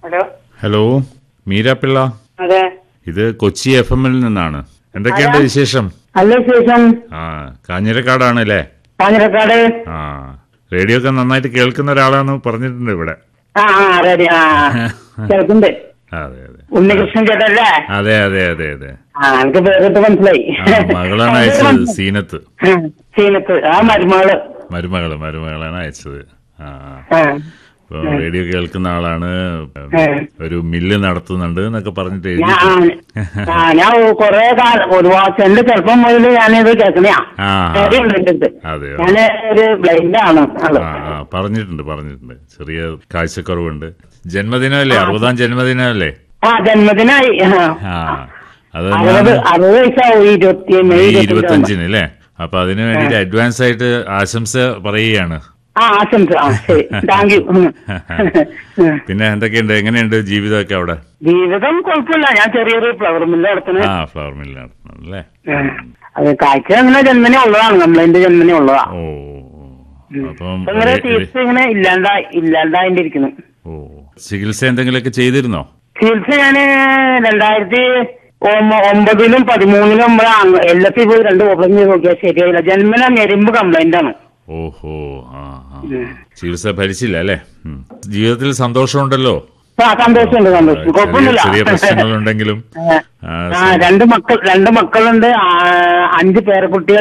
Hello hello മീരാപ്പിള്ള അതെ ഇത് Kochi F എമ്മിൽ നിന്നാണ് എന്തൊക്കെയുണ്ട് വിശേഷം നല്ല വിശേഷം ആ കാഞ്ഞിരക്കാടാണ് അല്ലേ കാഞ്ഞിരക്കാട് ആ റേഡിയോ ഒക്കെ നന്നായിട്ട് കേൾക്കുന്ന ഒരാളാന്ന് പറഞ്ഞിട്ടുണ്ട് ഇവിടെ ആ ആ റെഡി ആ കേൾക്കുന്നുണ്ട് അതെ അതെ ഉണ്ണികൃഷ്ണൻ ചേട്ടല്ലേ അതെ അതെ അതെ അതെ ആ എനിക്ക് പേരിട്ട് മനസ്സിലായി ആ മകളാണ് അയച്ചത് സീനത്ത് ആ, സീനത്ത് ആ മരുമകള് മരുമകള് മരുമകളാണ് അയച്ചത് ആ ആ. ആ ഇപ്പൊ റേഡിയോ കേൾക്കുന്ന ആളാണ് ഏ. ഒരു മില്ല് നടത്തുന്നുണ്ട് എന്നൊക്കെ പറഞ്ഞിട്ട് ഞാൻ എഴുതി ആ ഞാൻ കൊറേ കാലം ഒരുപാട് എന്റെ ചെറുപ്പം മുതൽ ഞാനിത് കേൾക്കണയാ ആ റേഡിയോ ഉണ്ട് എന്റെ അടുത്ത് അതെയോ ഞാന് ഒരു ബ്ലൈൻഡ് ആണ് ആള് ആ ആ പറഞ്ഞിട്ടുണ്ട് പറഞ്ഞിട്ടുണ്ട് ചെറിയ കാഴ്ചക്കുറവുണ്ട് ജന്മദിനമല്ലേ അറുപതാം ജന്മദിനമല്ലേ ആ ജന്മദിനായി ആ. ആ അത് അറുപത് അറുപത് വയസ്സാവും ഇരുപത്തി മെയ് മെയ് ഇരുപത്തഞ്ചാം ഇരുപത്തഞ്ചിന് അല്ലേ അപ്പൊ അതിനു വേണ്ടിട്ട് അഡ്വാൻസ് ആയിട്ട് ആശംസ പറയുകയാണ് ആ ആശംസ ആ ശരി താങ്ക് യു പിന്നെ എന്തൊക്കെയുണ്ട് എങ്ങനെയുണ്ട് ജീവിതമൊക്കെ അവിടെ ജീവിതം കുഴപ്പമില്ല ഞാൻ ചെറിയൊരു ഫ്ലവർ മില്ല് നടത്തുന്നത് ആ ഫ്ലവർ മില്ല് നടത്തുന്നത് അല്ലേ അത് കാഴ്ച അങ്ങനെ ജന്മനെ ഉള്ളതാണ് നമ്മളതിന്റെ ജന്മനെ ഉള്ളതാ ഓ ഓ. അപ്പം ഇപ്പൊ ഇങ്ങനെ ഒരു- ഒരു- ചികിത്സ ഇങ്ങനെ ഇല്ലാണ്ടായി ഇല്ലാണ്ടായിട്ടിരിക്കുന്നു ഓ ചികിത്സ എന്തെങ്കിലുമൊക്കെ ചെയ്തിരുന്നോ ചികിത്സ ഞാന് രണ്ടായിരത്തി ഒമ്പ- ഒമ്പതിലും പതിമൂന്നിലും നമ്മള് എൽ എഫ് പോയി രണ്ട് ഓപ്പറേഷൻ ചെയ്ത് നോക്കിയാൽ ശരിയായില്ല ജന്മന ഞെരുമ്പ് കംപ്ലൈന്റ് ആണ് ഓഹോ ആ ആ. ചികിത്സ ഭരിച്ചില്ല അല്ലേ ഉം. ജീവിതത്തിൽ സന്തോഷമുണ്ടല്ലോ ആ സന്തോഷമുണ്ട് സന്തോഷം ചെറിയ കുഴപ്പമൊന്നുമില്ല ചെറിയ പ്രശ്നങ്ങളുണ്ടെങ്കിലും ആ, ആ രണ്ട് മക്കൾ രണ്ട് മക്കളുണ്ട് ആ, അഞ്ച് പേരക്കുട്ടികൾ